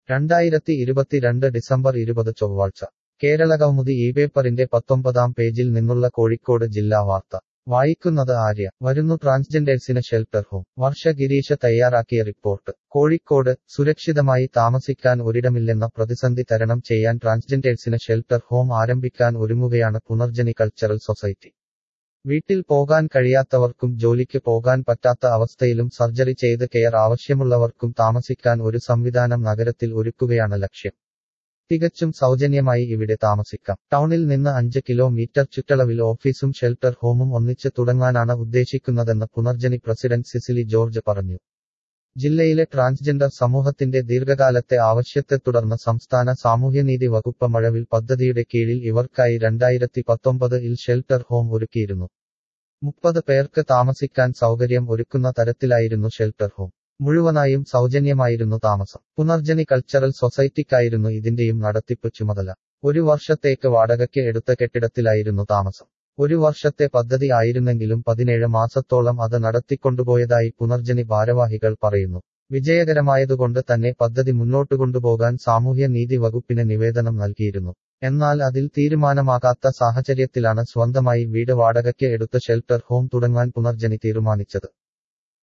രണ്ടായിരത്തി ഇരുപത്തിരണ്ട് ഡിസംബർ ഇരുപത് ചൊവ്വാഴ്ച കേരള കൗമുദി ഈ പേപ്പറിന്റെ പത്തൊമ്പതാം പേജിൽ നിന്നുള്ള കോഴിക്കോട് ജില്ലാ വാർത്ത വായിക്കുന്നത് ആര്യ വരുന്നു ട്രാൻസ്ജെൻഡേഴ്സിന് ഷെൽട്ടർ ഹോം വർഷ ഗിരീഷ തയ്യാറാക്കിയ റിപ്പോർട്ട് കോഴിക്കോട് സുരക്ഷിതമായി താമസിക്കാൻ ഒരിടമില്ലെന്ന പ്രതിസന്ധി തരണം ചെയ്യാൻ ട്രാൻസ്ജെൻഡേഴ്സിന് ഷെൽട്ടർ ഹോം ആരംഭിക്കാൻ ഒരുങ്ങുകയാണ് പുനർജനി കൾച്ചറൽ സൊസൈറ്റി വീട്ടിൽ പോകാൻ കഴിയാത്തവർക്കും ജോലിക്ക് പോകാൻ പറ്റാത്ത അവസ്ഥയിലും സർജറി ചെയ്ത് കെയർ ആവശ്യമുള്ളവർക്കും താമസിക്കാൻ ഒരു സംവിധാനം നഗരത്തിൽ ഒരുക്കുകയാണ് ലക്ഷ്യം തികച്ചും സൗജന്യമായി ഇവിടെ താമസിക്കാം ടൗണിൽ നിന്ന് അഞ്ച് കിലോമീറ്റർ ചുറ്റളവിൽ ഓഫീസും ഷെൽട്ടർ ഹോമും ഒന്നിച്ച് തുടങ്ങാനാണ് ഉദ്ദേശിക്കുന്നതെന്ന് പുനർജനി പ്രസിഡന്റ് സിസിലി ജോർജ് പറഞ്ഞു ജില്ലയിലെ ട്രാൻസ്ജെൻഡർ സമൂഹത്തിന്റെ ദീർഘകാലത്തെ ആവശ്യത്തെ തുടർന്ന് സംസ്ഥാന സാമൂഹ്യനീതി വകുപ്പ് മഴവിൽ പദ്ധതിയുടെ കീഴിൽ ഇവർക്കായി രണ്ടായിരത്തി പത്തൊമ്പത് ഇൽ ഷെൽട്ടർ ഹോം ഒരുക്കിയിരുന്നു മുപ്പത് പേർക്ക് താമസിക്കാൻ സൗകര്യം ഒരുക്കുന്ന തരത്തിലായിരുന്നു ഷെൽട്ടർ ഹോം മുഴുവനായും സൗജന്യമായിരുന്നു താമസം പുനർജനി കൾച്ചറൽ സൊസൈറ്റിക്കായിരുന്നു ഇതിന്റെയും നടത്തിപ്പ് ചുമതല ഒരു വർഷത്തേക്ക് വാടകയ്ക്ക് എടുത്ത കെട്ടിടത്തിലായിരുന്നു താമസം ഒരു വർഷത്തെ പദ്ധതി ആയിരുന്നെങ്കിലും പതിനേഴ് മാസത്തോളം അത് നടത്തിക്കൊണ്ടുപോയതായി പുനർജനി ഭാരവാഹികൾ പറയുന്നു വിജയകരമായതുകൊണ്ട് തന്നെ പദ്ധതി മുന്നോട്ട് കൊണ്ടുപോകാൻ സാമൂഹ്യ നീതി വകുപ്പിന് നിവേദനം നൽകിയിരുന്നു എന്നാൽ അതിൽ തീരുമാനമാകാത്ത സാഹചര്യത്തിലാണ് സ്വന്തമായി വീട് വാടകയ്ക്ക് എടുത്ത് ഷെൽട്ടർ ഹോം തുടങ്ങാൻ പുനർജനി തീരുമാനിച്ചത്